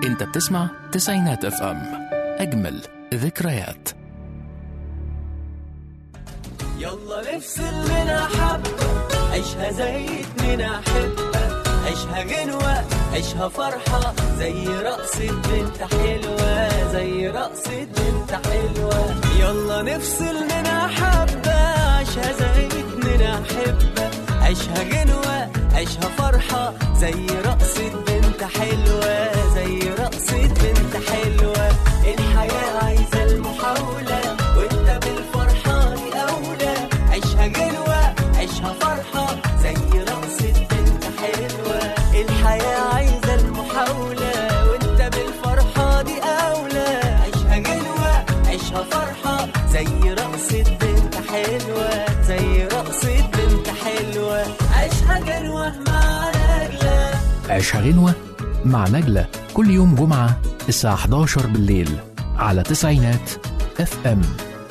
انت بتسمع تسعينات اف ام اجمل ذكريات يلا نفصل لنا حبة عيشها زي اتنين أحبة عيشها غنوة عيشها فرحة زي رقصة بنت حلوة زي رقصة بنت حلوة يلا نفصل لنا حبة عيشها زي اتنين أحبة عيشها غنوة عيشها فرحة زي رقصة بنت حلوة زي رقصة بنت حلوة الحياة عايزة المحاولة وانت بالفرحة دي أولى عيشها جنوة عيشها فرحة زي رقصة بنت حلوة الحياة عايزة المحاولة وانت بالفرحة دي أولى عيشها جنوة عيشها فرحة زي رقصة بنت حلوة زي رقصة بنت حلوة عيشها جنوة مع نجلة عيشها غنوة مع نجلة كل يوم جمعة الساعة 11 بالليل على تسعينات اف ام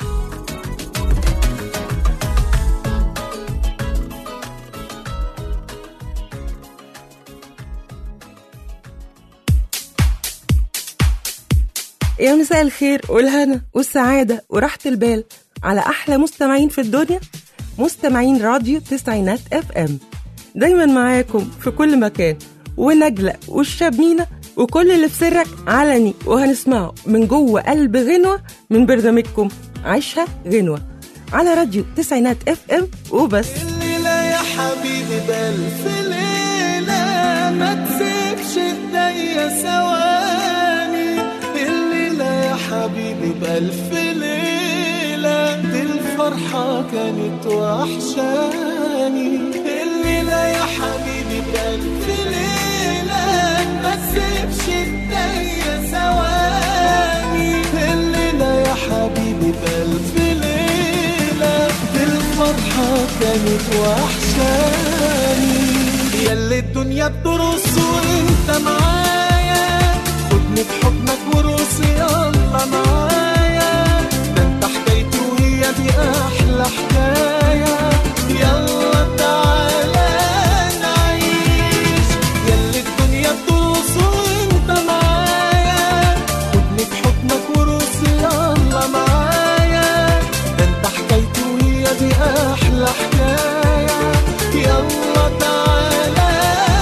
يا مساء الخير والهنا والسعادة وراحة البال على أحلى مستمعين في الدنيا مستمعين راديو تسعينات اف ام دايما معاكم في كل مكان ونجلة والشاب مينا وكل اللي في سرك علني وهنسمعه من جوه قلب غنوة من برنامجكم عيشها غنوة على راديو تسعينات اف ام وبس الليلة يا حبيبي بألف ليلة ما تسيبش الدنيا ثواني الليلة يا حبيبي بألف ليلة دي الفرحة كانت وحشاني الليلة يا حبيبي بألف ليلة ما تسيبش الدنيا ثواني الليلة يا حبيبي بألف ليلة دي الفرحة كانت وحشاني ياللي الدنيا بترص وانت معايا خدني بحضنك ورقص يلا معايا ده انت حكايتي وهي دي احلى حكاية يلا تعالى نعيش ياللي الدنيا بترص وانت معايا خدني بحضنك ورقص يلا معايا ده انت حكايتي وهي دي احلى حكاية يلا تعالى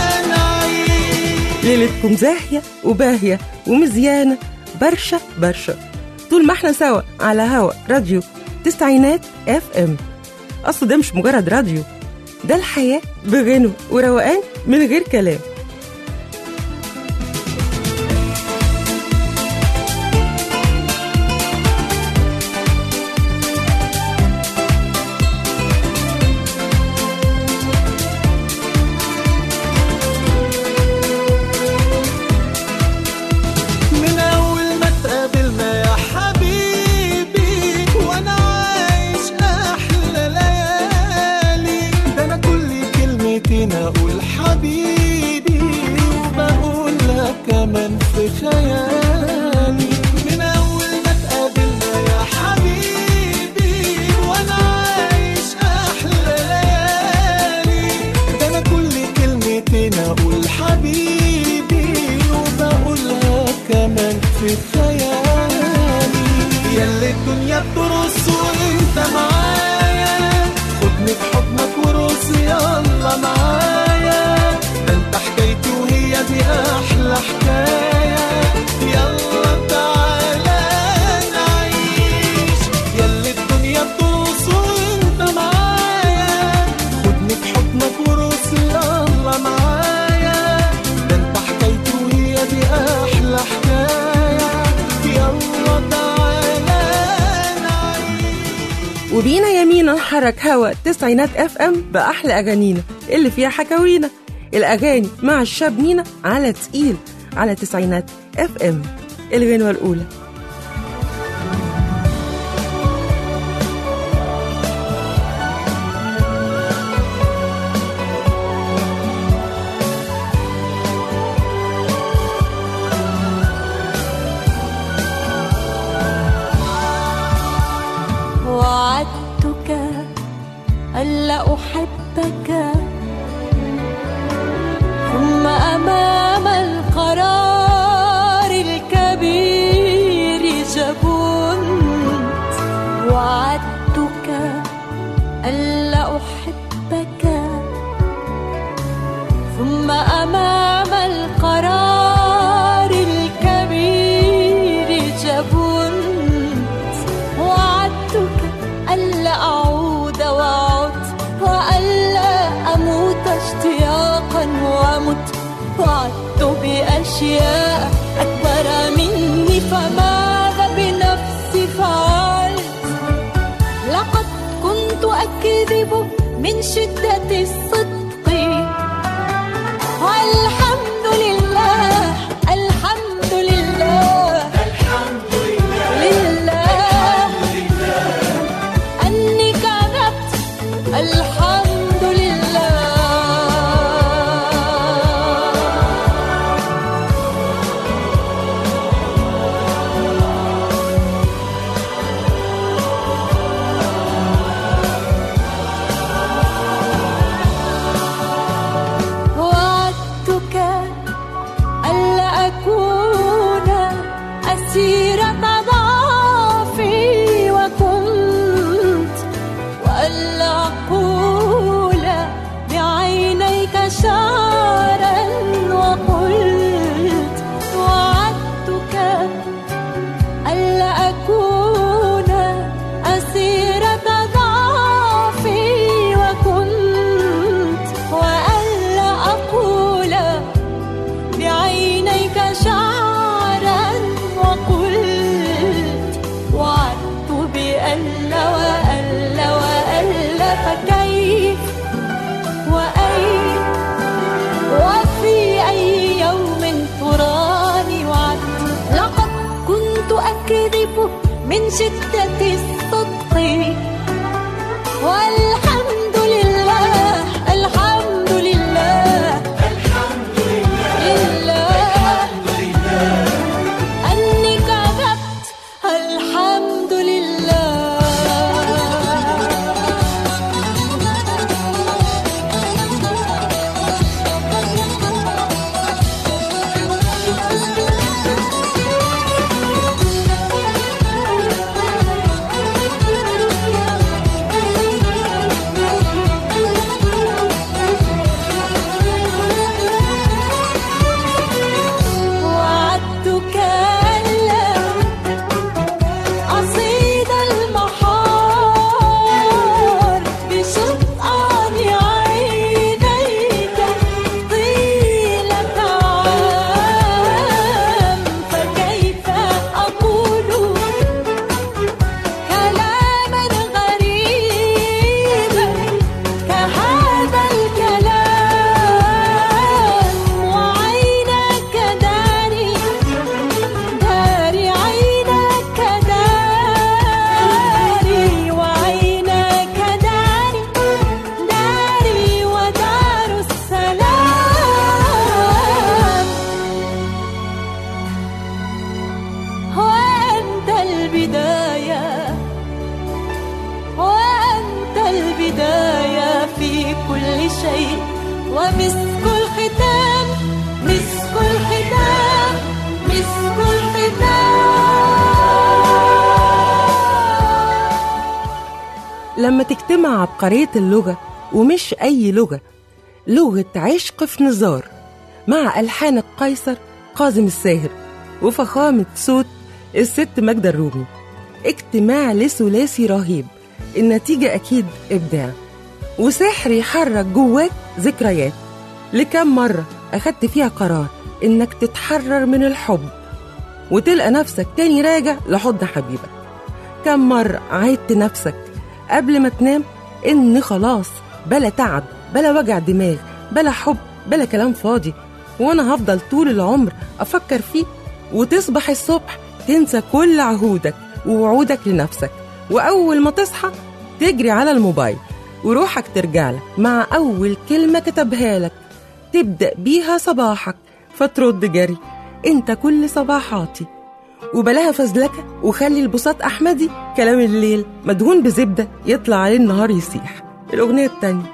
نعيش ليلتكم زاهية وباهية ومزيانة برشا برشا طول ما احنا سوا على هوا راديو تسعينات اف ام اصل ده مش مجرد راديو ده الحياة بغنو وروقان من غير كلام من أول ما اتقابلنا يا حبيبي وأنا عايش أحلى ليالي ده أنا كل كلمتين أقول حبيبي وبقول لك كمان في خيالي من أول ما اتقابلنا يا حبيبي وأنا عايش أحلى ليالي ده أنا كل كلمتين أقول حبيبي وبقولها كمان في خيالي ياللي الدنيا بترص وانت معايا خدني بحضنك ورقص يلا معايا ده انت حكايتي وهي دي احلى حكايه يلا تعالى نعيش ياللي الدنيا بترص وانت معايا خدني بحضنك ورقص يلا معايا ده انت حكايتي وهي دي احلى حكايه يلا تعالى نعيش وبينا يمينا نحرك هوا تسعينات اف ام باحلى اغانينا اللي فيها حكاوينا الاغاني مع الشاب مينا على تقيل على تسعينات اف ام الغنوه الاولى وعدتك ألا أحبك ثم أمام القرار ثم أمام القرار الكبير جبنت وعدتك ألا أعود وعدت وألا أموت اشتياقا ومت وعدت بأشياء أكبر مني فماذا بنفسي فعلت لقد كنت أكذب من شدة الصدق والحمد لله الحمد لله الحمد لله أني كذبت الحمد لله وعدتك ألا أكون أسيرة ضعفي وكنت وألا أقول بعينيك شعرا وقلت وعدتك ألا أكون أسيرة ضعفي وكنت وألا أقول بعينيك شعرا وقلت وعدت بألا وألا وألا فكيف وأين وفي أي يوم تراني وعدت لقد كنت أكذب من شدة الصدق والحمد لله الحمد لله الحمد لله أني كذبت الحمد لله وعدتك ألا أصيد المحار بشطآن عينيك طيلة عام فكيف أقول كلاما غريبا كهذا الكلام وعينك داري داري عينك داري وعينك داري داري ودار السلام وأنت البداية وأنت البداية في كل شيء ومسك الختام مسك الختام مسك الختام لما تجتمع عبقرية اللغة ومش أي لغة لغة عشق في نزار مع ألحان القيصر قاسم الساهر وفخامة صوت الست ماجدة الرومي اجتماع لثلاثي رهيب النتيجة أكيد إبداع وسحر يحرك جواك ذكريات لكم مرة أخدت فيها قرار إنك تتحرر من الحب وتلقى نفسك تاني راجع لحضن حبيبك كم مرة عدت نفسك قبل ما تنام إن خلاص بلا تعب بلا وجع دماغ بلا حب بلا كلام فاضي وأنا هفضل طول العمر أفكر فيه وتصبح الصبح تنسى كل عهودك ووعودك لنفسك وأول ما تصحى تجري على الموبايل وروحك ترجع لك مع أول كلمة كتبها لك تبدأ بيها صباحك فترد جري انت كل صباحاتي وبلاها فزلكة وخلي البساط أحمدي كلام الليل مدهون بزبدة يطلع عليه النهار يسيح الأغنية التانية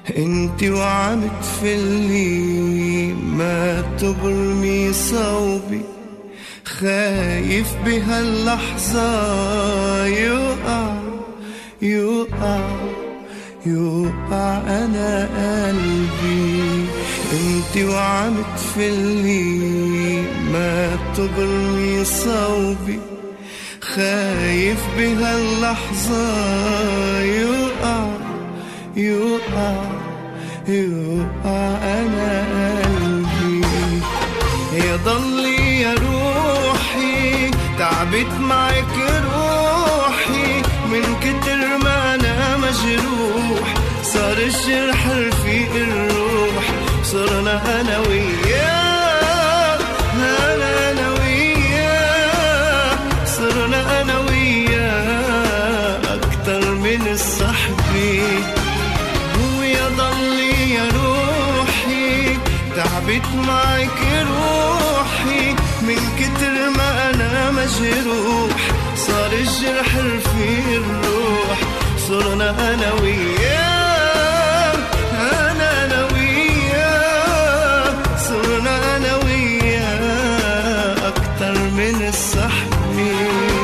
انت وعم تفلي ما تبرمي صوبي خايف بهاللحظة يقع يقع يوقع أنا قلبي انت وعم تفلي ما تبرمي صوبي خايف بهاللحظة يوقع يوقع يوقع أنا قلبي يا ضلي يا روحي تعبت معك روحي من كتر ما أنا مجروح صار الجرح رفيق الروح صرنا أنا وياه أنا أنا وياه صرنا أنا وياه أكتر من الصحبة ويا ضلي يا روحي تعبت معك روحي من كتر ما انا مجروح صار الجرح رفيق الروح صرنا انا وياه انا انا وياه صرنا انا وياه اكتر من الصحبه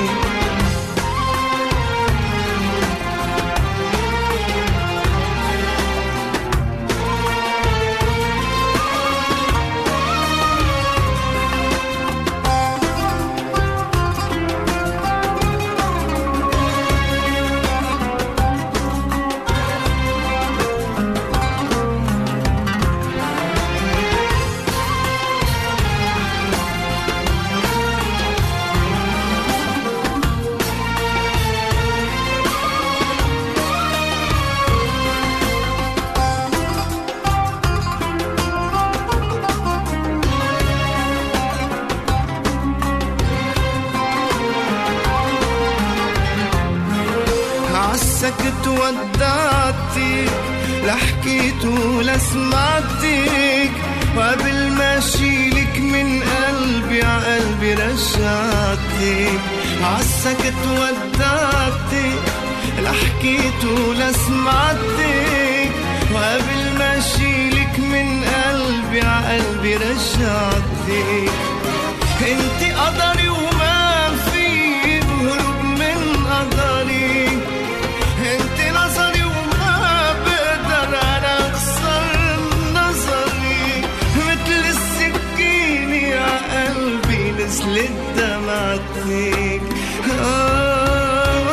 عالسكت ودعتك لا حكيت ولا سمعتك وقبل ما اشيلك من قلبي عقلبي رجعتك عالسكت ودعتك لا حكيت ولا سمعتك وقبل ما اشيلك من قلبي عقلبي رجعتك انت قدري وما في هروب من قدري انت نظري وما بقدر انا اخسر نظري مثل السكينة يا قلبي نزلت دمعتك آه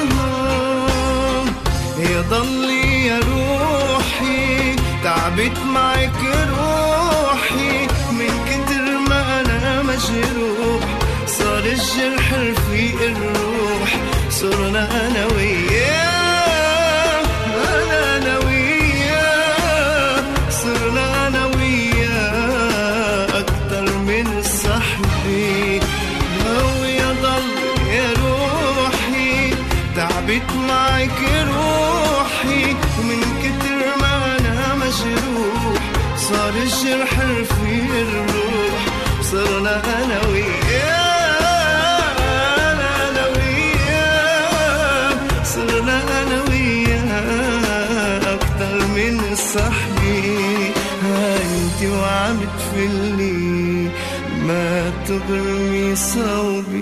آه يا ضلي يا روحي تعبت معك روحي من كتر ما انا مجروح صار الجرح رفيق الروح صرنا انا وياه انا انا وياه صرنا انا وياه اكتر من صاحبي هو يا ضل يا روحي تعبت معك روحي ومن كتر ما انا مجروح صار الجرح رفيق الروح صرنا انا وياه انا انا وياه صرنا انا وياه اكتر من صاحبي انت وعم تفلي ما تبرمي صوبي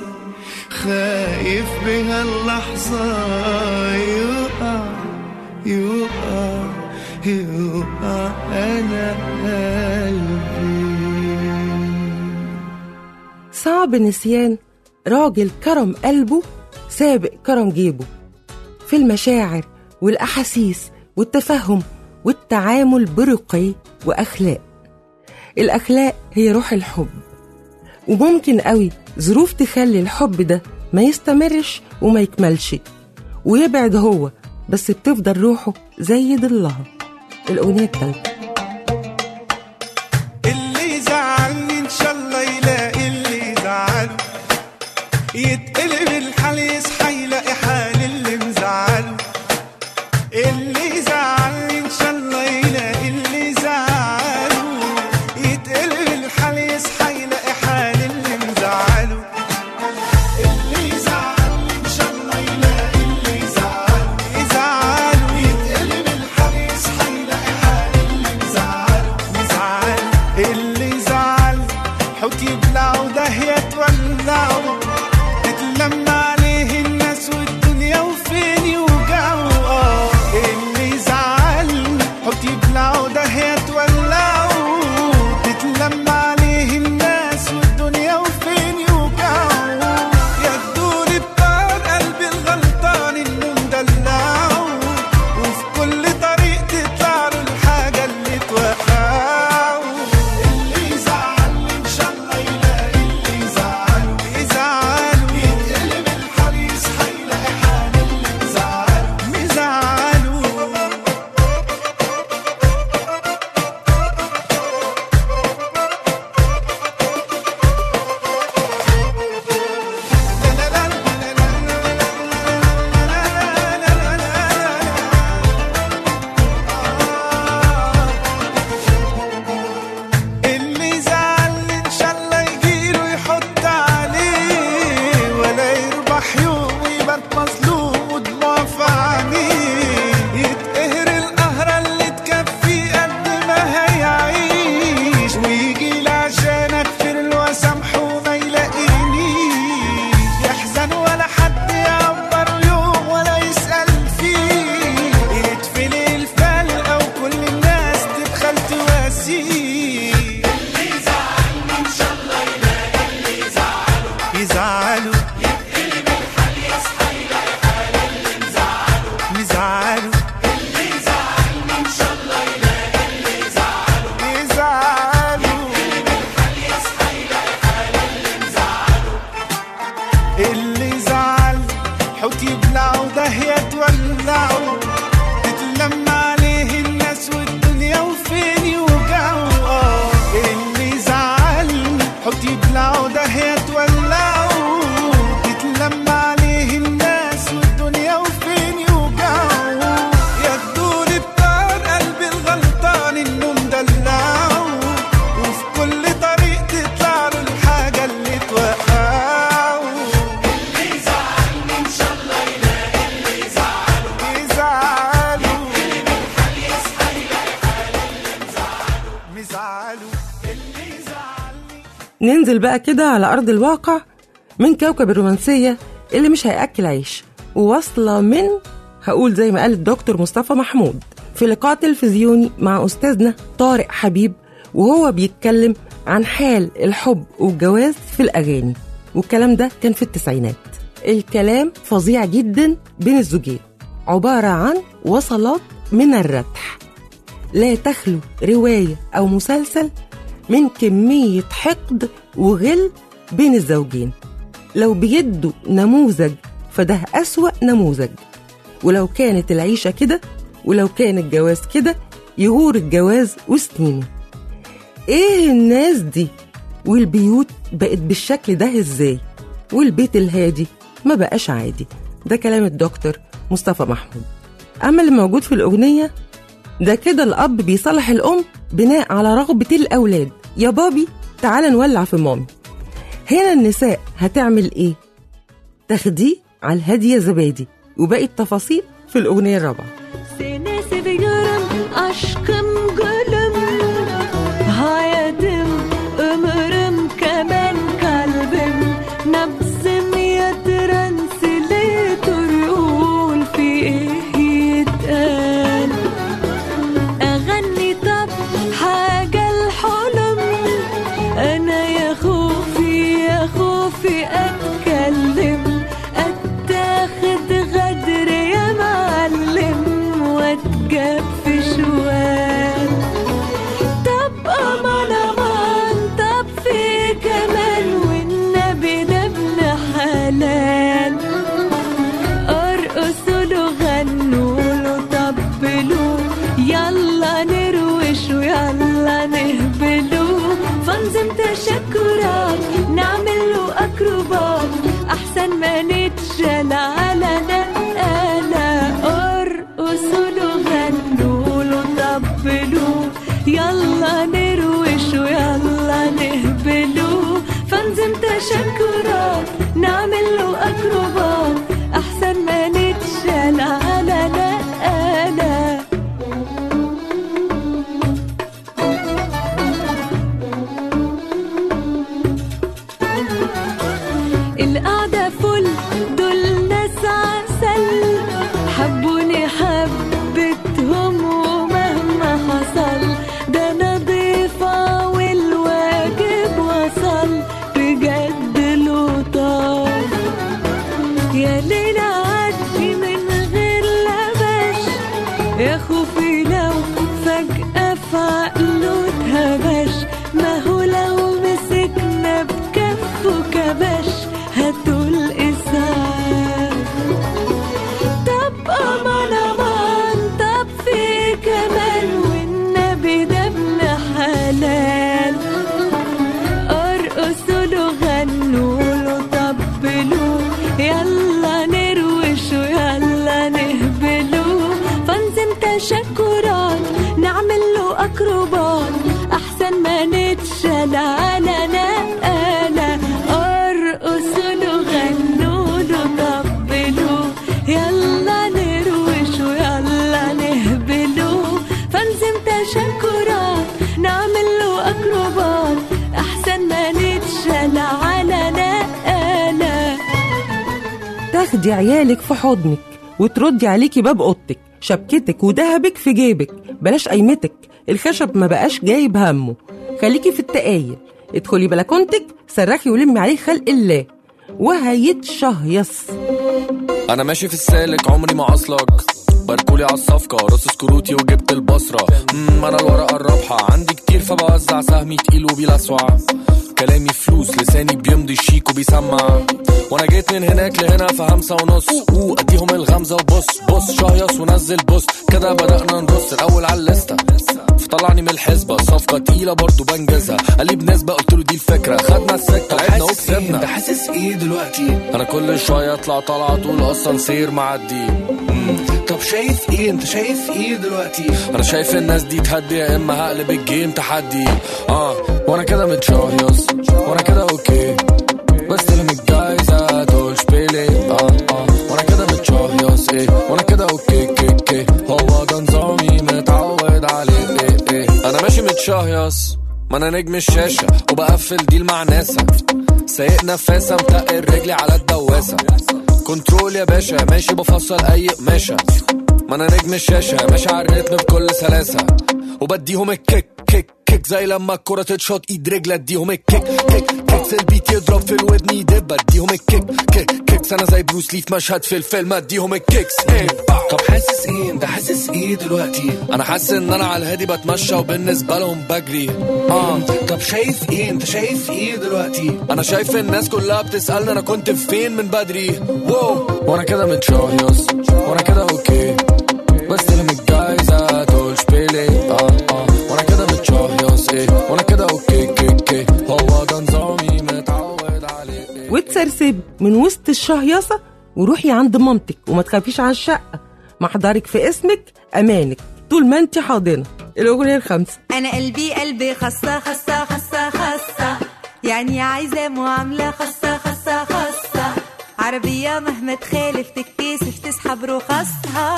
خايف بهاللحظة يقع يقع يقع أنا قلبي صعب نسيان راجل كرم قلبه سابق كرم جيبه في المشاعر والأحاسيس والتفهم والتعامل برقي وأخلاق الأخلاق هي روح الحب وممكن قوي ظروف تخلي الحب ده ما يستمرش وما يكملش ويبعد هو بس بتفضل روحه زي ضلها الأغنية التالتة اللي يزعلني ان شاء الله يلاقي اللي يزعله يتقلب الحال يصحى يلاقي حال اللي مزعله اللي يزعلني ان شاء الله يلاقي اللي يزعله يتقلب الحال يصحى يلاقي حال اللي مزعله اللي يزعلني ان شاء الله يلاقي اللي يزعله يزعله يتقلب الحال يصحى يلاقي حال يزعلوا اللي يزعلني ننزل بقى كده على أرض الواقع من كوكب الرومانسية اللي مش هيأكل عيش وواصلة من هقول زي ما قال الدكتور مصطفى محمود في لقاء تلفزيوني مع أستاذنا طارق حبيب وهو بيتكلم عن حال الحب والجواز في الأغاني والكلام ده كان في التسعينات الكلام فظيع جدا بين الزوجين عبارة عن وصلات من الرتح لا تخلو رواية أو مسلسل من كمية حقد وغل بين الزوجين لو بيدوا نموذج فده أسوأ نموذج ولو كانت العيشة كده ولو كان الجواز كده يغور الجواز وسنينه ايه الناس دي والبيوت بقت بالشكل ده ازاي والبيت الهادي ما بقاش عادي ده كلام الدكتور مصطفى محمود اما اللي موجود في الاغنيه ده كده الاب بيصالح الام بناء على رغبه الاولاد يا بابي تعال نولع في مامي هنا النساء هتعمل ايه تاخديه على الهاديه زبادي وباقي التفاصيل في eلاغنيه الرابعه Seni seviyorum aşkım gülüm Hayatım ömrüm kemen kalbim Nabzım yatıran sili turul فيه يتقال أغني طب حاجة الحلم أنا يا خوفي يا خوفي أتكلم أتاخد غدر يا معلم واتجاب في شوال طب أمان أمان طب في كمان والنبي ده ابن حلال ارقصوا له غنوا له طبلوا يلا نروش ويلا نهبلوا فانزم تشكرات نعمل له اكروبات احسن ما نتشال على نقالة ارقصوا له غنوا له طبلوا يلا نروش ويلا نهبلوا فانزم تشكرات نعمل له اكروبات احسن ما نتشال على نقالة القعدة فل دول ناس عسل حبوني حبتهم ومهما حصل ده انا ضيفة والواجب وصل بجد لطاف يا ليلى عدي من غير لبش يا خوفي لو فجأة في عقله اتهبش ما هو لو مسكنا بكفه كبش هاتوا الإسعاف طب أمان أمان طب في كمان والنبي ده ابن حلال ارقصوا له غنوا له طبلوا يلا نروش ويلا نهبلوا فانزم تشكرات نعمل له اكروبات احسن ما نتشال على نقالة ارقصوا له غنوا له طبلوا يلا نروش ويلا نهبلوا فانزم تشكرات نعمل له اكروبات احسن ما نتشال على نقالة تاخدي عيالك في حضنك وتردي عليكي باب اوضتك شبكتك وذهبك في جيبك بلاش قيمتك الخشب ما بقاش جايب همه خليكي في التقايل ادخلي بلكونتك صرخي ولمي عليه خلق الله وهيتشهيص انا ماشي في السالك عمري ما اصلك باركولي على الصفقة رصص كروتي وجبت البصرة مم انا الورقة الرابحة عندي كتير فبوزع سهمي تقيل وبيلسوع كلامي فلوس لساني بيمضي شيك وبيسمع وانا جيت من هناك لهنا في همسة ونص او اديهم الغمزة وبص بص شهيص ونزل بص كده بدأنا نرص الاول على الليستة فطلعني من الحسبة صفقة تقيلة برضو بنجزها قال لي بنسبة قلت له دي الفكرة خدنا السكة لعبنا وكسبنا انت حاسس ايه دلوقتي انا كل شوية اطلع طالعة طول اصلا سير معدي مم. طب شايف ايه انت شايف ايه دلوقتي انا شايف الناس دي تهدي يا اما هقلب الجيم تحدي اه وانا كده متشهيص وانا كده اوكي بس اللي متجايزة دول شبيلي اه اه وانا كده متشهيص ايه وانا كده اوكي كي كي هو ده نظامي متعود عليه ايه ايه انا ماشي ماشي متشهيص ما انا نجم الشاشة وبقفل ديل مع ناسا سايق نفاسة متقل رجلي على الدواسة كنترول يا باشا ماشي بفصل اي قماشة ما انا نجم الشاشة ماشي على الريتم بكل سلاسة وبديهم الكيك كيك كيك زي لما الكرة تتشوط ايد رجل اديهم الكيك كيك كيكس البيت يضرب في الودن يدب اديهم الكيك كيك كيكس انا زي بروس لي في مشهد في الفيلم اديهم الكيكس ايه باو. طب حاسس ايه انت حاسس ايه دلوقتي انا حاسس ان انا على الهادي بتمشى وبالنسبة لهم بجري اه طب شايف ايه انت شايف ايه دلوقتي انا شايف الناس كلها بتسألني انا كنت فين من بدري واو وانا كده متشهيص وانا كده اوكي بس انا متجايزة تقولش بيلي اه اه وانا كده متشهيص ايه وانا كده اوكي كي كي هو ده نظامي متعود عليه إيه. وتسرسب من وسط الشهيصة وروحي عند مامتك وما تخافيش على الشقة محضرك في اسمك أمانك طول ما انت حاضنة الأغنية الخامسة انا قلبي قلبي خاصة خاصة خاصة خاصة يعني عايزة معاملة خاصة خاصة خاصة عربية مهما تخالف تكتسف تسحب رخصها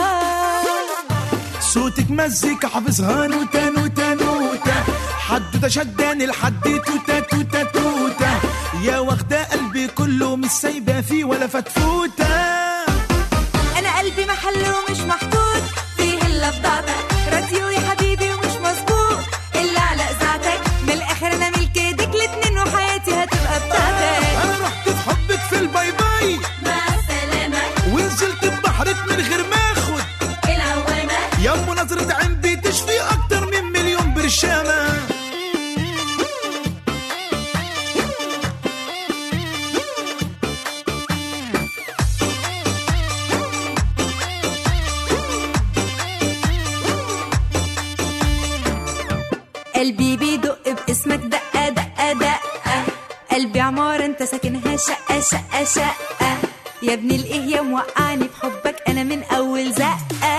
صوتك مزيكا حافظها نوتة نوتة نوتة حدوتة شداني لحد توتة توتة توتة يا واخدة قلبي كله مش سايبة فيه ولا فتفوتة انا قلبي محل ومش محطوط فيه الا بضاعتك راديو يا حبيبي ومش مظبوط الا على اذاعتك من الاخر انا ملك ايدك الاتنين وحياتي هتبقى بتاعتك أنا رحت في حبك في الباي باي مع السلامة ونزلت ببحرك من غير ما اخد العوامة يا ام نظرة عين بتشفي اكتر من مليون برشامة قلبي بيدق باسمك دقة دقة دقة قلبي عمارة انت ساكنها شقة شقة شقة يا ابن الايه يا موقعني بحبك انا من اول زقة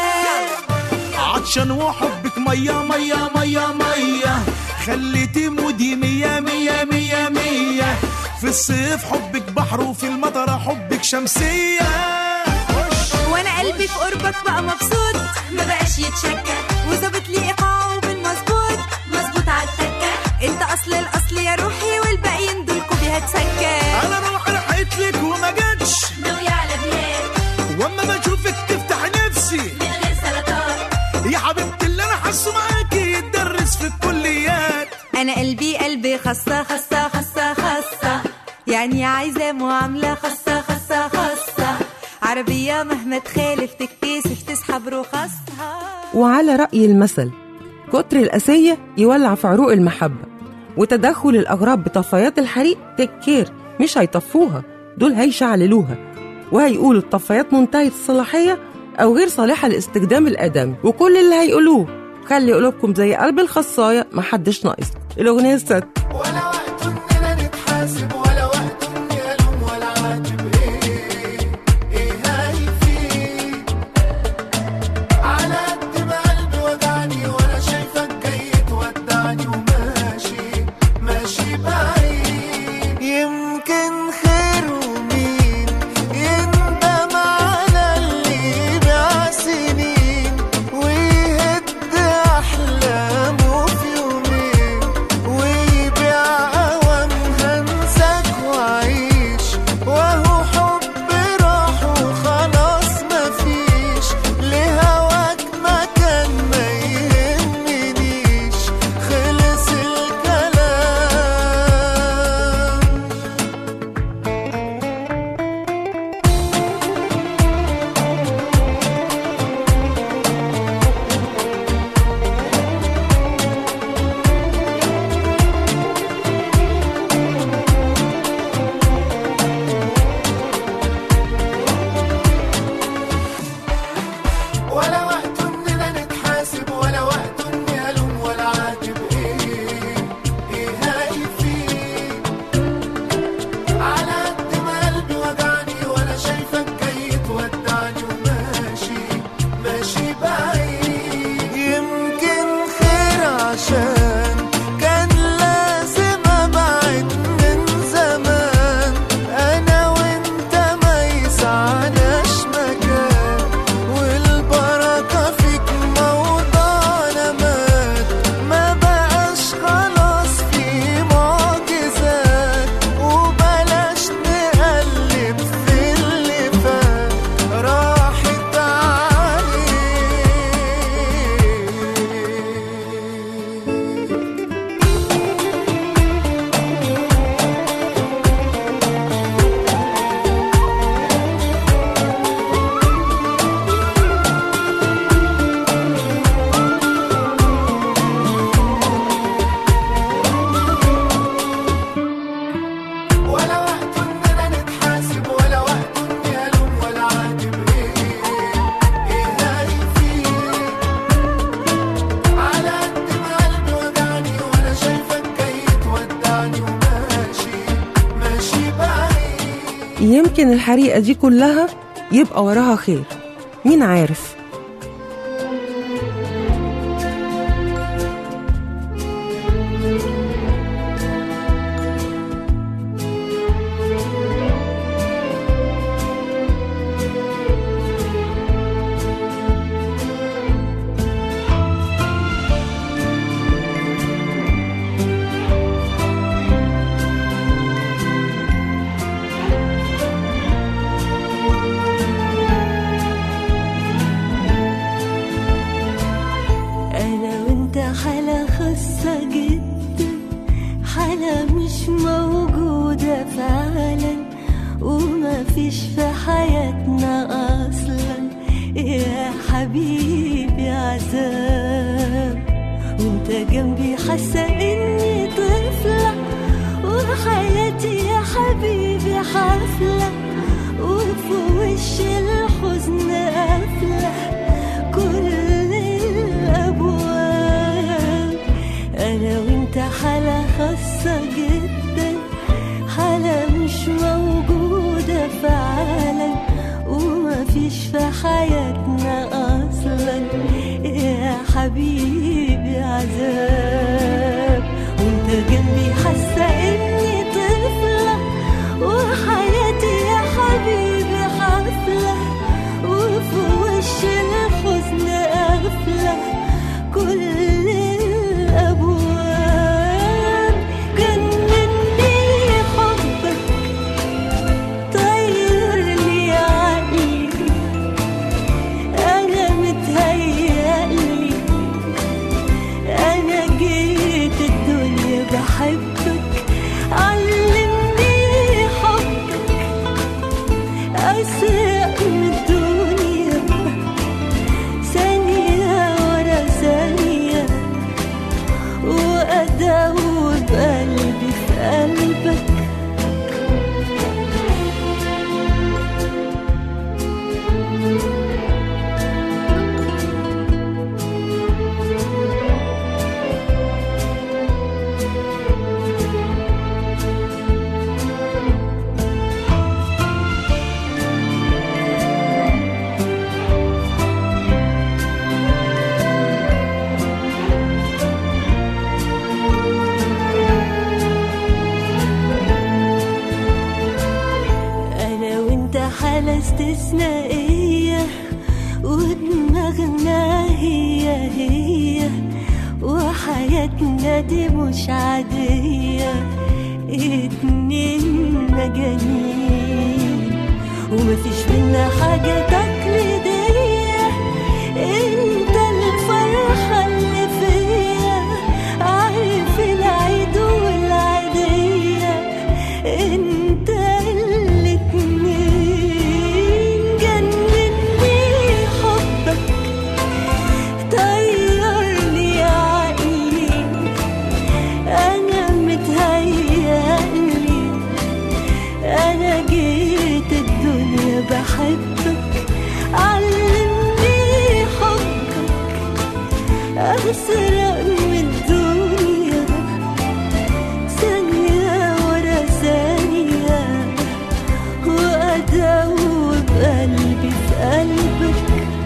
عطشان وحبك مية مية مية مية خليتي مودي مية مية مية مية في الصيف حبك بحر وفي المطر حبك شمسية وانا قلبي في قربك بقى مبسوط ما بقاش يتشكى وظابط لي ايقاعه بالمظبوط مظبوط عالتكة انت اصل الاصل يا روحي والباقيين دول كوبي هتسكى انا روح رحت لك وما جاتش ناوية على بلاد واما بشوفك تفتح نفسي من غير سلطات يا حبيبتي اللي انا حاسه معاكي يتدرس في الكليات انا قلبي قلبي خاصة خاصة خاصة خاصة يعني عايزة معاملة خاصة خاصة خاصة عربية مهما تخالف تكتسف تسحب رخصها وعلى رأي المثل كتر الأسية يولع في عروق المحبة وتدخل الأغراب بطفايات الحريق تكير مش هيطفوها دول هيشعللوها وهيقولوا الطفايات منتهية الصلاحية أو غير صالحة لاستخدام الآدمي وكل اللي هيقولوه خلي قلوبكم زي قلب الخصاية محدش ناقص الأغنية الست ولا وقت اننا نتحاسب ولا وقت اني الوم ولا عاتب ايه ايه هيفيد على قد ما قلبي وجعني وانا شايفك جاي تودعني وماشي ماشي بعيد يمكن خير ومين يندم على اللي باع سنين ويهد احلامه في يومين ويبيع يمكن الحريقة دي كلها يبقى وراها خير مين عارف أنا وأنت حالة خاصة جدا حالة مش موجودة فعلا وما فيش في حياتنا أصلا يا حبيبي عذاب وانت جنبي حاسة إني طفلة وحياتي يا حبيبي حفلة وفي وش الحزن قافلة كل الأبواب أنا وأنت حالة خاصة جدا حالة مش موجودة فعلا وما فيش في حياتنا أصلا يا حبيبي عذاب وانت جنبي حاسة إني طفلة وحياتي يا حبيبي حفلة وفي وش الحزن قافلة كل الأبواب جنني حبك طيرني عقلي أنا متهيألي أنا جيت الدنيا بحبك علمني حبك أسرق من الدنيا ثانية ورا ثانية وأدوب قلبي في قلبك أنا وأنت حالة استثنائية ودماغنا هي هي وحياتنا دي مش عادية اتنين مجانين ومفيش منا حاجة تقليدية انت الفرحة اللي فيا عارف العيد والعيدية انت الاتنين جنني حبك طيرني عقلي انا متهيألي انا جيت الدنيا بحبك علمني حبك أسرق من الدنيا ثانية ورا ثانية وأدوب قلبي في قلبك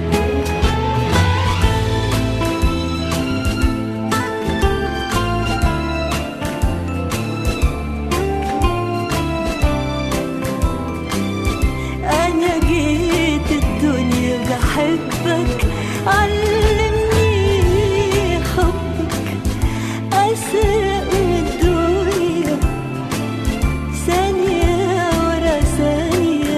أنا جيت الدنيا بحبك علمني حبك أسرق من الدنيا ثانية ورا ثانية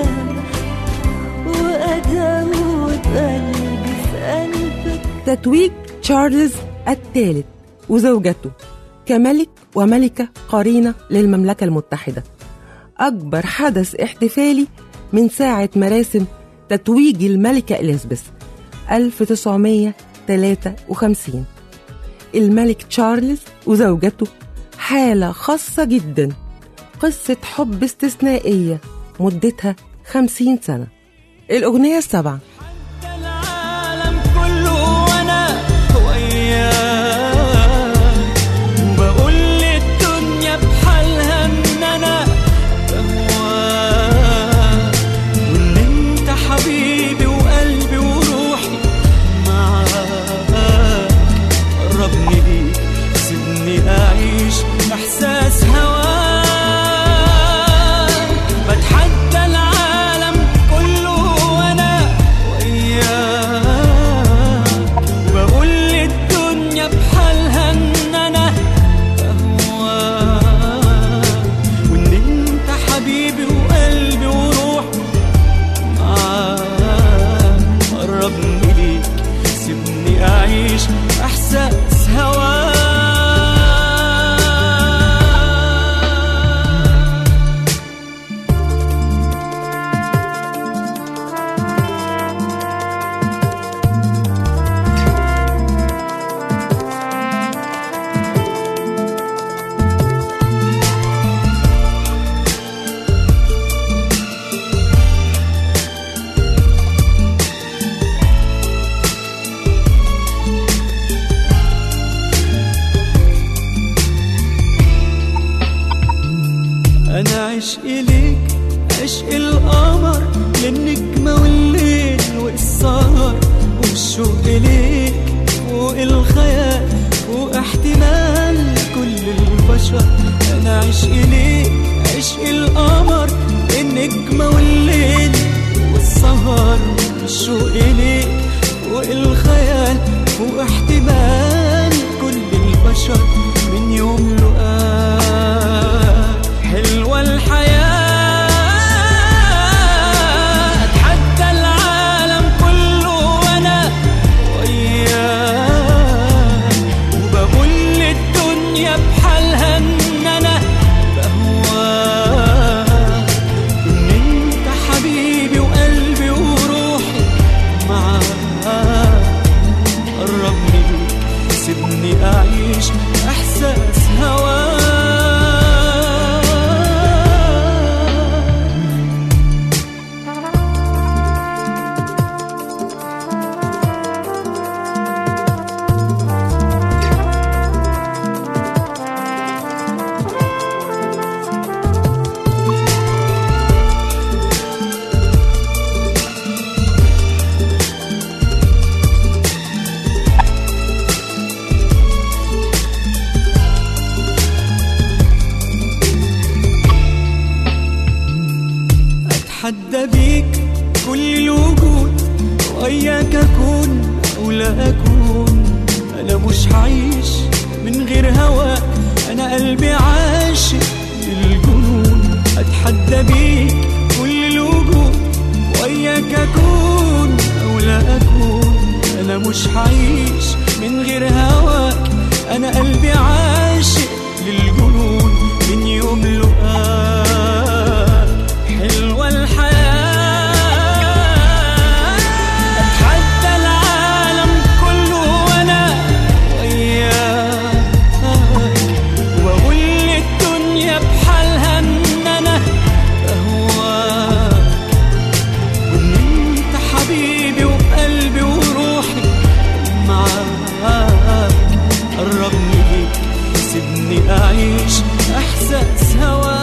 وأدوب قلبي في قلبك تتويج تشارلز الثالث وزوجته كملك وملكة قرينة للمملكة المتحدة أكبر حدث احتفالي من ساعة مراسم تتويج الملكة إليزابيث 1953 الملك تشارلز وزوجته حالة خاصة جدا قصة حب استثنائية مدتها 50 سنة الأغنية السبعة العالم كله وانا وياك وبقول للدنيا بحالها ان انا بهواك عشق ليك عشق القمر للنجمة والليل والسهر والشوق ليك فوق الخيال فوق احتمال كل البشر انا عشق ليك عشق القمر النجمة والليل والسهر والشوق ليك فوق الخيال فوق احتمال كل البشر من يوم لقاك حلوة الحياة أتحدى العالم كله وأنا وياك وبقول للدنيا بحالها إن أنا بهواك إن أنت حبيبي وقلبي وروحي معاك قربني ليك سيبني أعيش إحساس هواك اتحدى بيك كل الوجود وياك اكون او لا اكون انا مش هعيش من غير هواك انا قلبي عاشق للجنون اتحدى بيك كل الوجود وياك اكون او لا اكون انا مش هعيش من غير هواك انا قلبي عاشق للجنون من يوم لقاك حلوة الحياة أتحدى العالم كله وأنا وياك وأقول للدنيا بحالها إن أنا بهواك وإن أنت حبيبي وقلبي وروحي معاك قربني ليك سيبني أعيش إحساس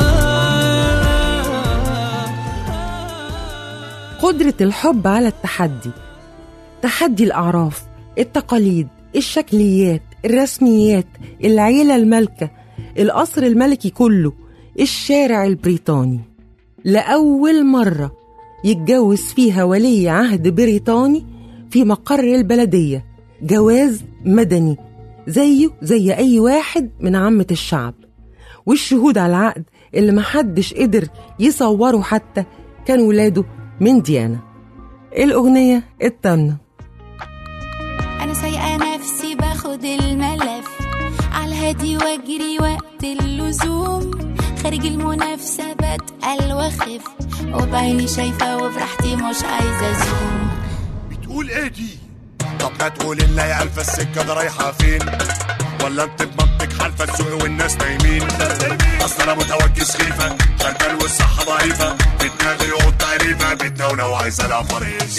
هواك قدرة الحب على التحدي تحدي الأعراف التقاليد الشكليات الرسميات العيلة المالكة القصر الملكي كله الشارع البريطاني لأول مرة يتجوز فيها ولي عهد بريطاني في مقر البلدية جواز مدني زيه زي أي واحد من عامة الشعب والشهود على العقد اللي محدش قدر يصوره حتى كان ولاده من ديانة الأغنية التامنة انا سايقه نفسي باخد الملف على الهادي واجري وقت اللزوم خارج المنافسه بتقل واخف وبعيني شايفه وبراحتي مش عايزه ازوم بتقول ايه دي طب ما تقول لنا يا الف السكه ده رايحه فين ولا انت بمنطق حالفه السوق والناس نايمين اصل انا متوجه سخيفه شغال والصحه ضعيفه في دماغي يقط تعريفه بتنونة وعايزه لها فريز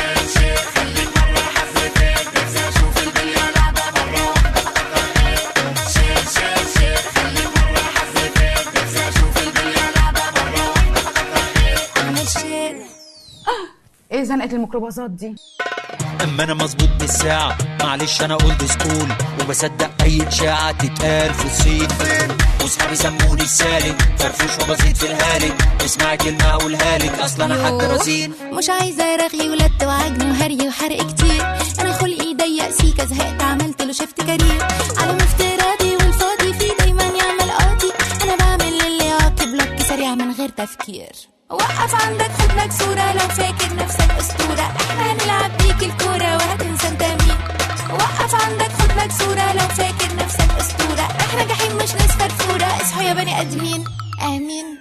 ايه زنقه الميكروباصات دي اما انا مظبوط بالساعة معلش انا اولد سكول وبصدق اي اشاعة تتقال في الصين واصحابي سموني السالك فرفوش وبسيط في الهالك اسمع كلمة اقولها لك اصلا انا حد رزين مش عايزه رغي ولد وعجن وهري وحرق كتير انا خلقي ضيق سيكه زهقت عملت له شفت كارير على افتراضي والفاضي فيه دايما يعمل قاضي انا بعمل اللي يعاقب بلوك سريع من غير تفكير وقف عندك خد لك صورة لو فاكر نفسك أسطورة احنا هنلعب بيك الكورة وهتنسى انت مين وقف عندك خد لك صورة لو فاكر نفسك أسطورة احنا جحيم مش ناس فرفورة اصحوا يا بني آدمين آمين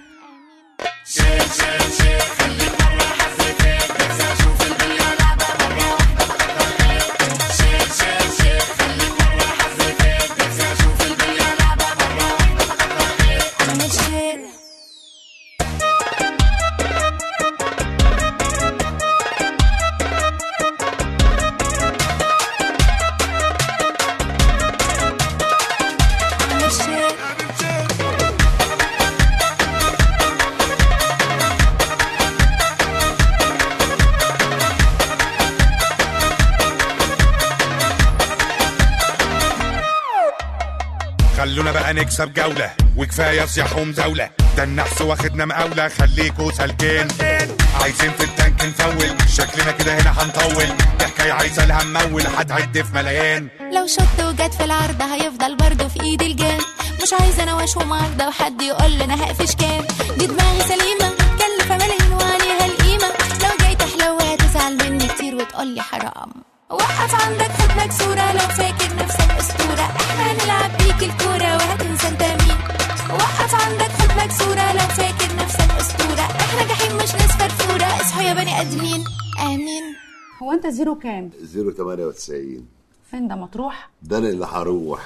خلونا بقى نكسب جولة وكفاية صياح ومزاولة ده النحس واخدنا مقاولة خليكوا سالكين عايزين في التانك نفول شكلنا كده هنا هنطول دي حكاية عايزة لها ممول هتعد في ملايين لو شط وجت في العرض هيفضل برضه في ايدي الجام مش عايزه انا واش ومرضى وحد يقول لي انا هقفش كام دي دماغي سليمه كلفه ملايين وعليها القيمه لو جاي تحلو هتزعل مني كتير وتقول لي حرام وقف عندك خد مكسوره لو فاكر نفسك اسطوره احنا هنلعب بيك الكوره وهتنسى انت مين وقف عندك خد مكسوره لو فاكر نفسك اسطوره احنا جحيم مش ناس فرفوره اصحوا يا بني ادمين امين هو انت زيرو كام 098 فين ده مطروح ده أنا اللي هروح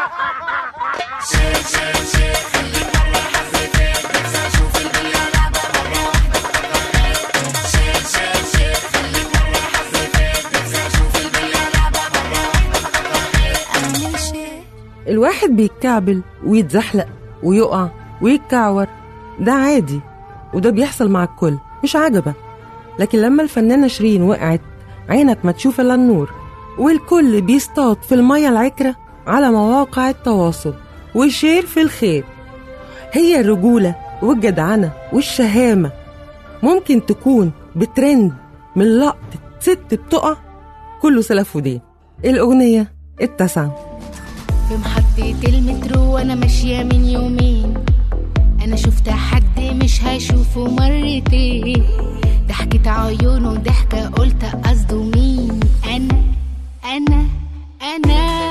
الواحد بيتكعبل ويتزحلق ويقع ويتكعور ده عادي وده بيحصل مع الكل مش عجبة لكن لما الفنانة شيرين وقعت عينك ما تشوف إلا النور والكل بيصطاد في المية العكرة على مواقع التواصل وشير في الخير هي الرجولة والجدعنة والشهامة ممكن تكون بترند من لقطة ست بتقع كله سلف ودين الأغنية التاسعة في محطة المترو وانا ماشية من يومين انا شفت حد مش هشوفه مرتين ضحكة عيونه ضحكة قلت قصده مين انا انا انا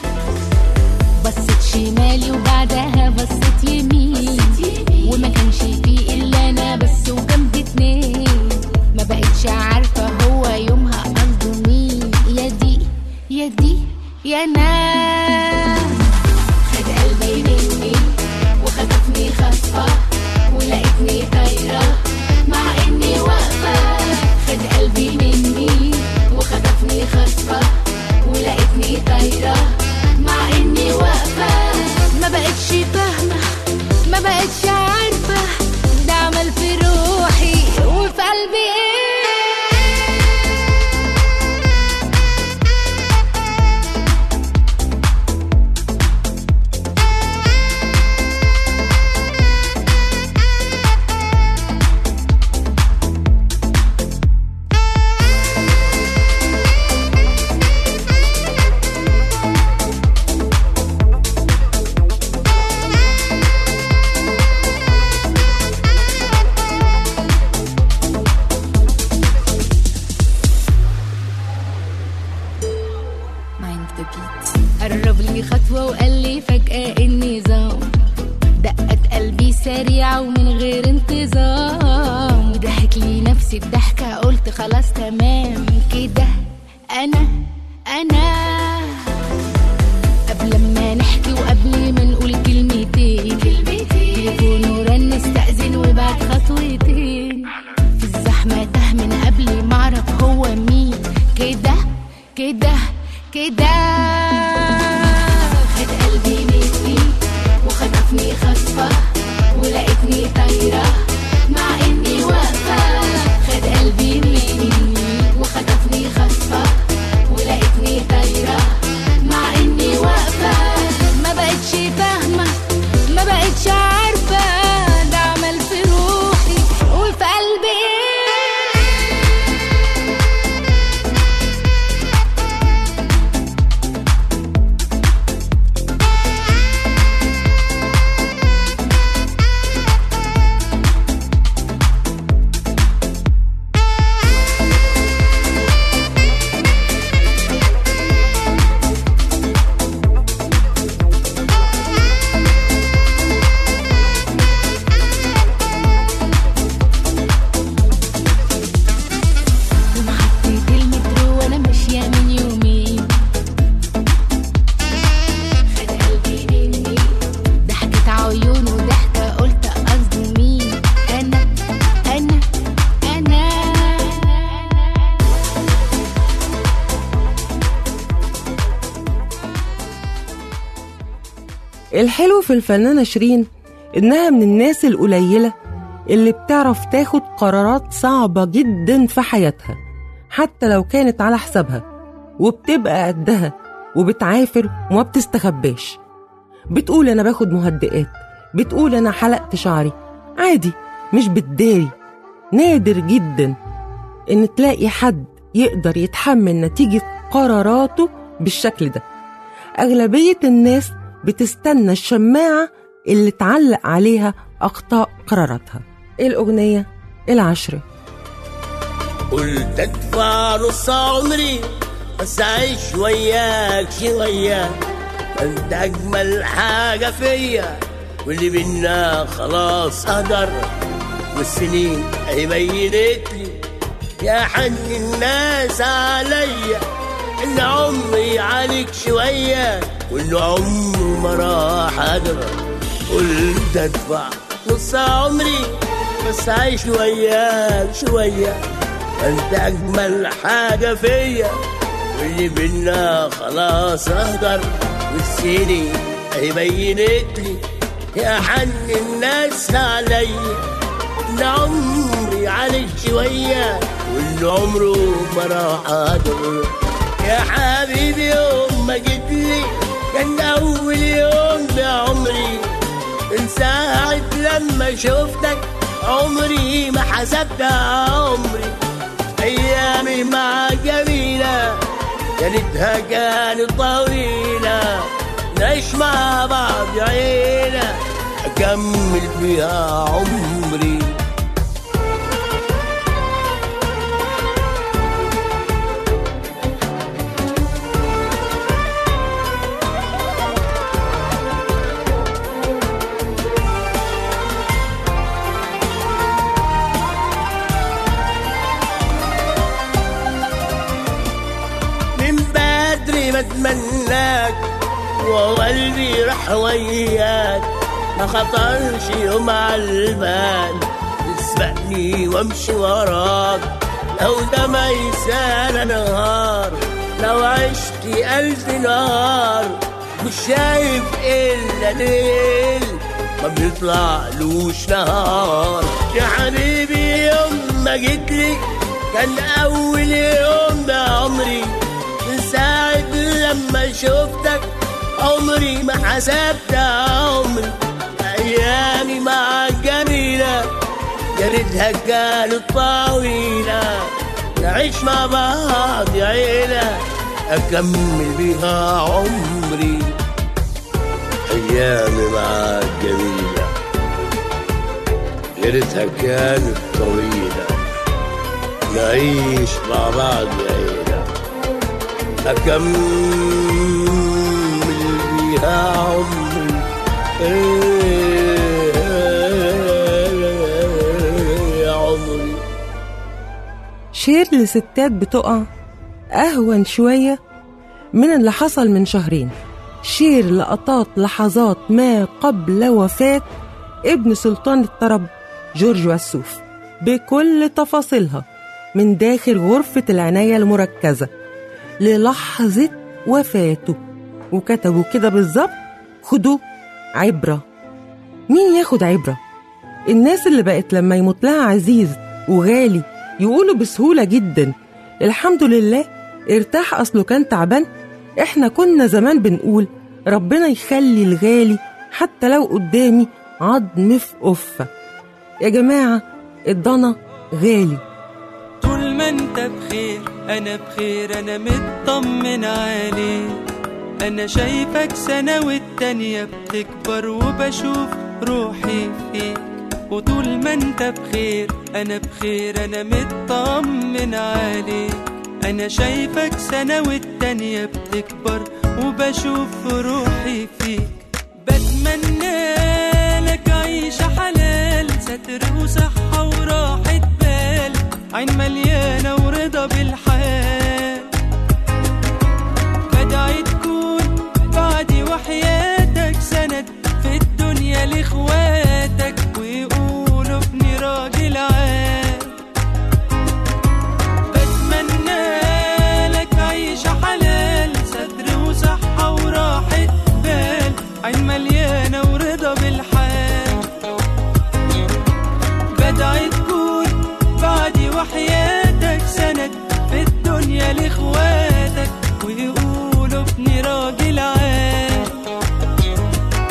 بصيت شمالي وبعدها بصيت يمين وما كانش فيه الا انا بس وجنبي اتنين ما بقتش عارفة هو يومها قصده مين يا دي يا دي يا ناس خد قلبي مني وخطفني خطفة ولقيتني طايرة مع اني واقفة خد قلبي مني وخطفني خطفة ولقيتني طايرة مع اني واقفة ما بقتش فاهمة ما بقتش عارفة ده عمل في روحي وفي قلبي ايه قرب لي خطوة وقال لي فجأة النظام دقت قلبي سريعة ومن غير انتظام وضحك لي نفسي الضحكة قلت خلاص تمام كده أنا أنا قبل ما نحكي وقبل ما نقول كلمتين تليفونه رن استأذن وبعد خطوتين في الزحمة تاه من قبل ما أعرف هو مين كده كده كده خد قلبي مني وخطفني خطفة ولقيتني طايرة مع إني واقفة خد قلبي مني وخطفني خطفة ولقيتني طايرة مع إني واقفة ما بقتش فاهمة ما بقتش عارفة ده عمل في روحي وفي قلبي إيه ومحطة المترو وانا ماشية من يومين خد قلبي مني ضحكة عيونه ضحكة قلت قصده مين انا انا انا الحلو في الفنانة شيرين إنها من الناس القليلة اللي بتعرف تاخد قرارات صعبة جدا في حياتها حتى لو كانت على حسابها وبتبقى قدها وبتعافر وما بتستخباش بتقول أنا باخد مهدئات بتقول أنا حلقت شعري عادي مش بتداري نادر جدا إن تلاقي حد يقدر يتحمل نتيجة قراراته بالشكل ده أغلبية الناس بتستنى الشماعة اللي تعلق عليها أخطاء قراراتها الأغنية العشرة قلت ادفع نص عمري بس اعيش وياك شوية انت اجمل حاجة فيا واللي بينا خلاص قدر والسنين اهي بينت لي يا حن الناس عليا ان عمري عليك شوية وان عمره ما راح ادرى قلت ادفع نص عمري بس اعيش وياك شوية انت اجمل حاجة فيا واللي بينا خلاص اهدر والسنين اهي بينت لي يا حن الناس عليا ان عمري عليك شوية وان عمره ما راح اهدر يا حبيبي يوم ما جيت لي كان اول يوم بعمري من ساعة لما شفتك عمري ما حسبت عمري أيامي مع جميلة يا ريتها كانت طويلة نعيش مع بعض عيلة أكمل فيها عمري من بدري بتمناك وقلبي راح وياك ما خطرش يوم على البال تسبقني وامشي وراك لو ده ما يسال نهار لو عشت ألف نهار مش شايف إلا ليل ما بيطلعلوش نهار يا حبيبي يوم ما جيتلي كان أول يوم بعمري من ساعة لما شفتك عمري ما حسبت عمري أيامي معك جميلة يا ريتها كانت طويلة نعيش مع بعض يا عيلة أكمل بيها عمري أيامي معك جميلة يا ريتها كانت طويلة نعيش مع بعض يا عيلة أكمل بيها عمري يا عمري شير لستات بتقع أهون شوية من اللي حصل من شهرين شير لقطات لحظات ما قبل وفاة ابن سلطان الطرب جورج وسوف بكل تفاصيلها من داخل غرفة العناية المركزة للحظة وفاته وكتبوا كده بالظبط خدوا عبرة مين ياخد عبرة؟ الناس اللي بقت لما يموت لها عزيز وغالي يقولوا بسهولة جدا الحمد لله ارتاح أصله كان تعبان احنا كنا زمان بنقول ربنا يخلي الغالي حتى لو قدامي عظم في قفة يا جماعة الضنا غالي طول ما انت بخير انا بخير انا مطمن عليك انا شايفك سنة والتانية بتكبر وبشوف روحي فيك وطول ما انت بخير انا بخير انا مطمن عليك انا شايفك سنة والتانية بتكبر وبشوف روحي فيك بتمنى لك عيشة حلال ستر وصحة وراحة بال عين مليانة ورضا بالحال بدعي تكون بعدي وحياتك سند في الدنيا لاخواتك ويقولوا ابني راجل عال بتمنى لك عيشة حلال ستر وصحة وراحة بال عين مليانة ورضا بالحال بدعي تكون بعدي وحياتك سند في الدنيا لاخواتك ويقولوا ابني راجل عال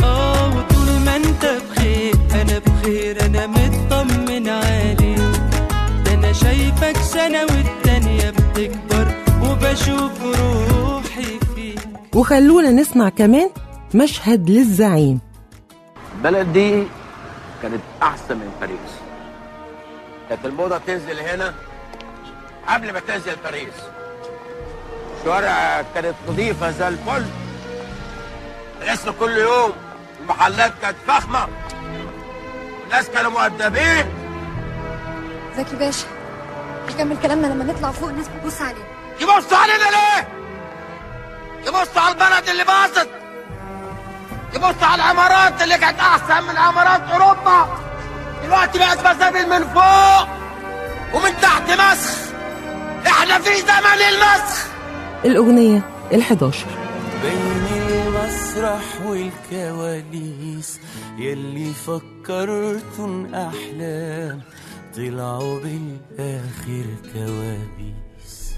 وخلونا نسمع كمان مشهد للزعيم البلد دي كانت احسن من باريس كانت الموضه تنزل هنا قبل ما تنزل باريس الشوارع كانت نظيفه زي الفل غسل كل يوم المحلات كانت فخمه الناس كانوا مؤدبين زكي باشا نكمل كلامنا لما نطلع فوق الناس بتبص علينا يبصوا علينا ليه؟ يبصوا على البلد اللي باظت يبصوا على العمارات اللي كانت احسن من عمارات اوروبا دلوقتي بقت مسافل من فوق ومن تحت مسخ احنا في زمن المسخ الأغنية الحداشر بين المسرح والكواليس يلي فكرتن أحلام طلعوا بالآخر كوابيس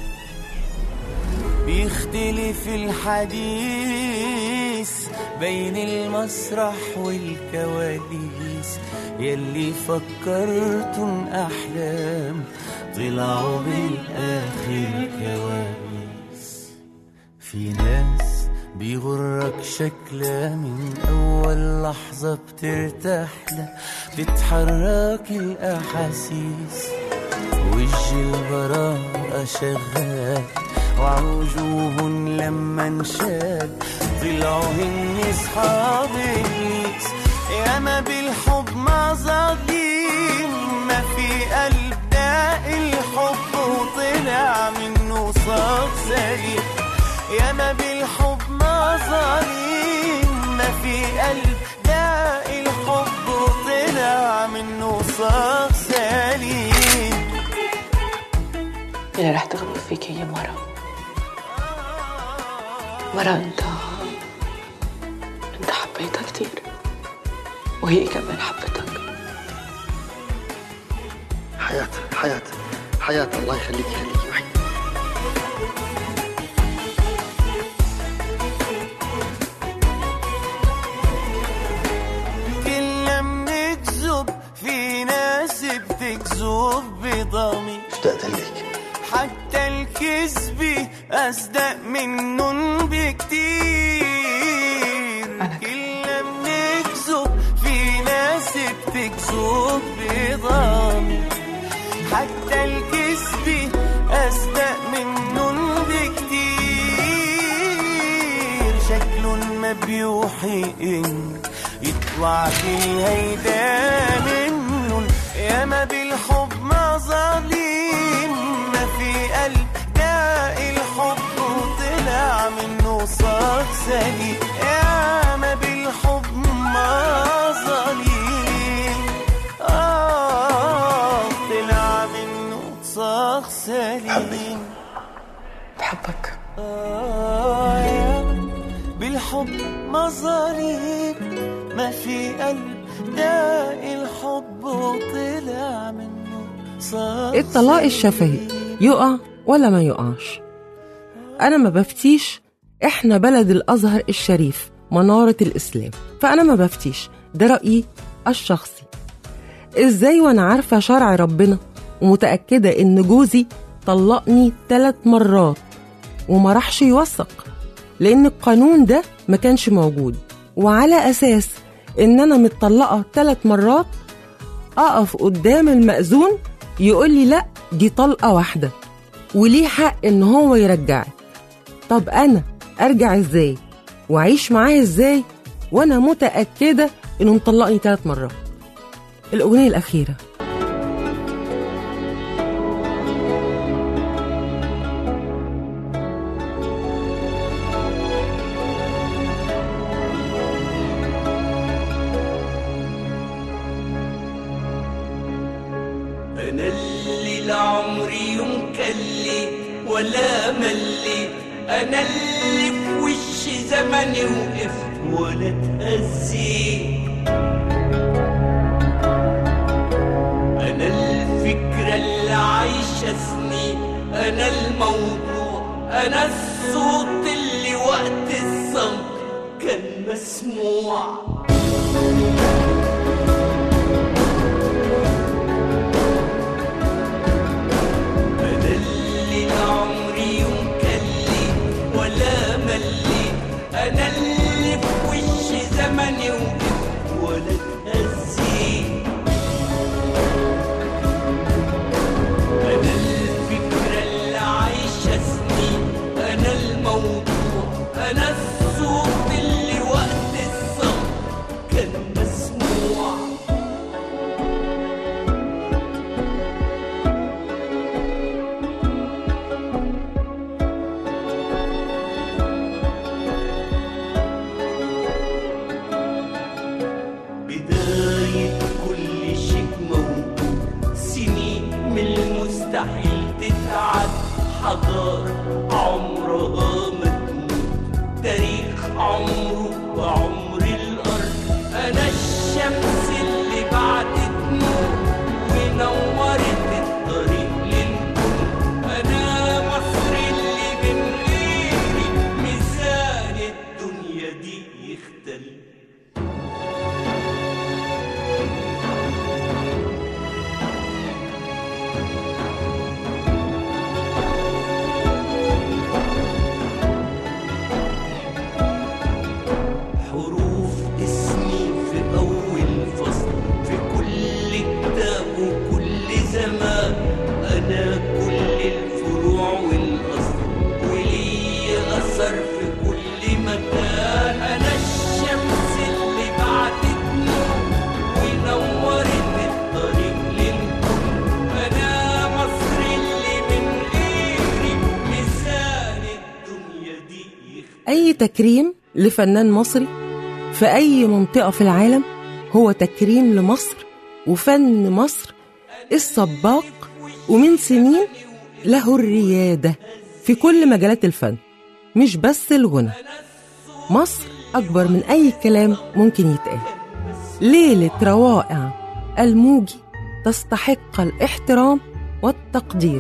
بيختلف الحديث بين المسرح والكواليس يلي فكرتن أحلام طلعوا بالآخر كوابيس في ناس بيغرك شكلها من أول لحظة بترتاح لها بتحرك الأحاسيس وجه البراءة شغال وعوجوهن لما انشال طلعوا هن اصحاب ابليس ياما بالحب مظاليم ما في قلب داء الحب وطلع منه صاغ سليم ياما بالحب مظاليم ما في قلب داء الحب وطلع منه صاغ سليم اللي راح تغلط فيك هي مرة مرة انت انت حبيتها كتير وهي كمان حبتك حياة حياة حياة الله يخليك يخليك وحيد كل لما بنكذب في ناس بتكذب بضمير اشتقت لك حتى الكذب أصدق منن بكتير كل لما بنكذب في ناس بتكذب بضمير حتى الكذب أصدق منن بكتير شكلن ما بيوحي إن يطلع في هيدا منن ياما بالحب مظاليم ما في قلب داء الحب وطلع منه صاغ سليم ياما بالحب مظاليم آه طلع منه صاغ سليم بحبك آه ياما بالحب مظاليم ما في قلب داء الحب وطلع منه صاغ الطلاق الشفهي يقع ولا ما يقعش أنا ما بفتيش إحنا بلد الأزهر الشريف منارة الإسلام فأنا ما بفتيش ده رأيي الشخصي إزاي وأنا عارفة شرع ربنا ومتأكدة إن جوزي طلقني ثلاث مرات وما راحش يوثق لأن القانون ده ما كانش موجود وعلى أساس إن أنا متطلقة ثلاث مرات أقف قدام المأذون يقول لي لأ دي طلقة واحدة وليه حق إن هو يرجعك طب أنا أرجع إزاي وأعيش معاه إزاي وأنا متأكدة إنه مطلقني ثلاث مرات الأغنية الأخيرة أنا اللي لعمري يوم كليت ولا مليت أنا اللي في وش زمني وقفت ولا اتأذيت أنا الفكرة اللي عايشة سنين أنا الموضوع أنا الصوت اللي وقت الصمت كان مسموع أنا اللي لعمري يوم كليت ولا مليت ولا اتهزيت أنا الفكرة اللي عايشة سنين أنا الموضوع أنا الصوت اللي وقت الصوت كان مسموع بداية كل شيء موجود سنين من المستحيل تتعد حضارة عمرها ما تموت تاريخ عمره وعمر الأرض أنا الشمس اللي بعدت نور ونورت الطريق للكون أنا مصر اللي من غيري ميزان الدنيا دي يختلف حروف اسمي في أول فصل في كل كتاب وكل زمان أنا كل الفروع والأصل ولي أثر في كل مكان أنا الشمس اللي بعدت نور ونورت الطريق للكون أنا مصر اللي من غيري ميزان الدنيا دي يختلف أي تكريم لفنان مصري في أي منطقة في العالم هو تكريم لمصر وفن مصر السباق ومن سنين له الريادة في كل مجالات الفن مش بس الغنى مصر أكبر من أي كلام ممكن يتقال ليلة روائع الموجي تستحق الاحترام والتقدير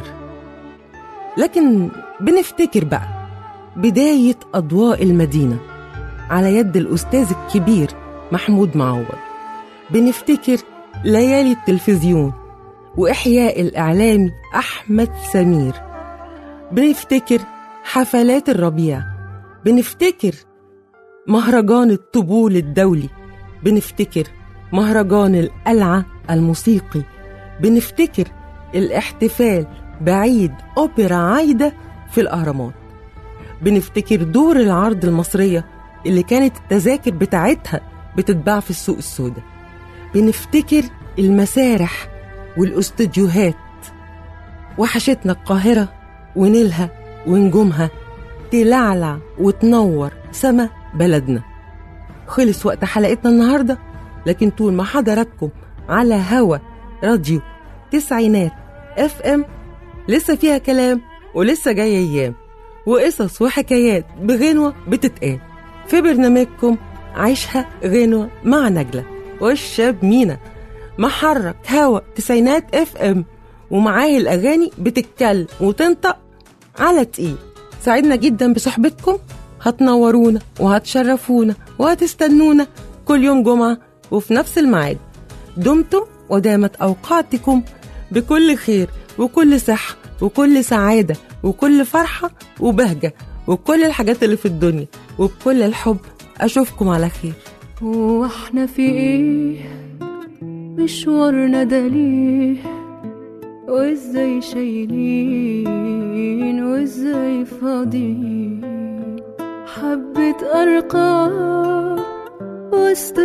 لكن بنفتكر بقى بداية أضواء المدينة على يد الأستاذ الكبير محمود معوض بنفتكر ليالي التلفزيون وإحياء الإعلامي أحمد سمير بنفتكر حفلات الربيع بنفتكر مهرجان الطبول الدولي بنفتكر مهرجان القلعة الموسيقي بنفتكر الاحتفال بعيد أوبرا عايدة في الأهرامات بنفتكر دور العرض المصرية اللي كانت التذاكر بتاعتها بتتباع في السوق السوداء بنفتكر المسارح والاستوديوهات وحشتنا القاهرة ونيلها ونجومها تلعلع وتنور سما بلدنا خلص وقت حلقتنا النهاردة لكن طول ما حضراتكم على هوا راديو تسعينات اف ام لسه فيها كلام ولسه جاي ايام وقصص وحكايات بغنوة بتتقال في برنامجكم عيشها غنوة مع نجلة والشاب مينا محرك هوا تسعينات اف ام ومعاه الأغاني بتتكلم وتنطق على تقيل سعدنا جدا بصحبتكم هتنورونا وهتشرفونا وهتستنونا كل يوم جمعة وفي نفس الميعاد دمتم ودامت أوقاتكم بكل خير وكل صحة وكل سعادة وكل فرحة وبهجة وكل الحاجات اللي في الدنيا وبكل الحب أشوفكم على خير هو احنا في ايه مشوارنا ده ليه وازاي شايلين وازاي فاضيين حبة أرقام وسط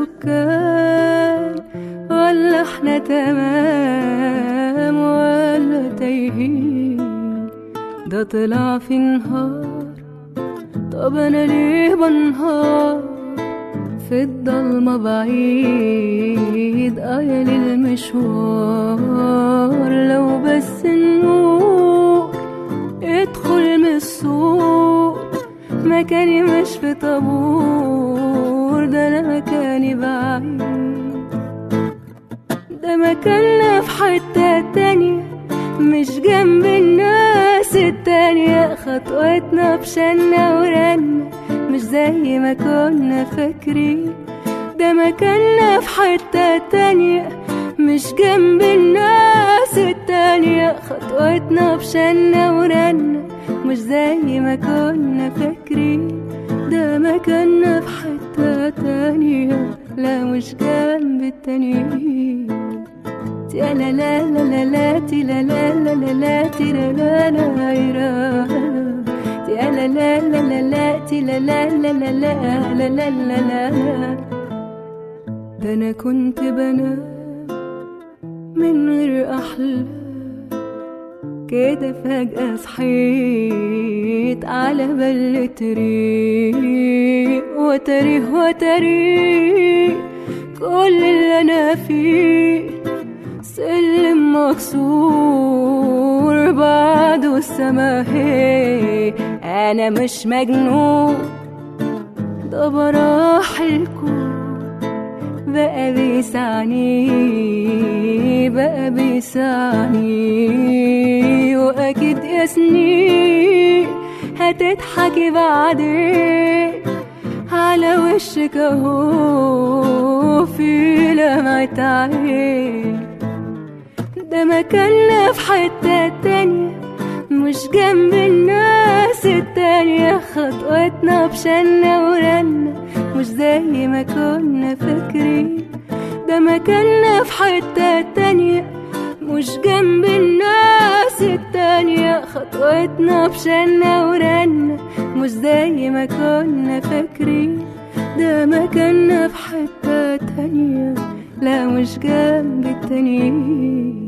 السكان ولا احنا تمام ولا تايهين ده طلع في نهار طب انا ليه بنهار في الضلمة بعيد آية للمشوار لو بس النور ادخل من السوق مكاني مش في طابور ده انا مكاني بعيد ده مكاننا في حتة تانية مش جنب الناس التانية خطوتنا بشنا ورنا مش زي ما كنا فاكرين ده مكاننا في حتة تانية مش جنب الناس التانية خطوتنا بشنا ورنا مش زي ما كنا فاكرين ده مكاننا في حتة تانية لا مش جنب التانيين يا لا لا لا لا لا تي لا لا لا لا لا تي لا لا لا يا يا لا لا لا لا لا تي لا لا لا لا لا لا لا لا لا ده انا كنت بنام من غير احلام كده فجأة صحيت على بل طريق وتاريخ وتاريخ كل اللي انا فيه سلم مكسور بعده السما هي انا مش مجنون ده براح الكون بقى بيسعني بقى بيسعني واكيد يا سنين هتضحكي بعدين على وشك اهو في لمعة عين ده مكاننا في حتة تانية مش جنب الناس التانية خطوتنا بشنا ورنا مش زي ما كنا فاكرين ده مكاننا في حتة تانية مش جنب الناس التانية خطوتنا بشنا ورنا مش زي ما كنا فاكرين ده مكاننا في حتة تانية لا مش جنب التانيين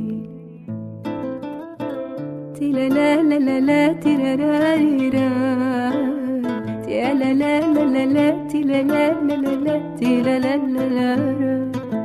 تي لا لا لا لا لا تي لا لا لي را تي لا لا لا لا لا تي لا لا لا لا لا تي لا لا لا لا را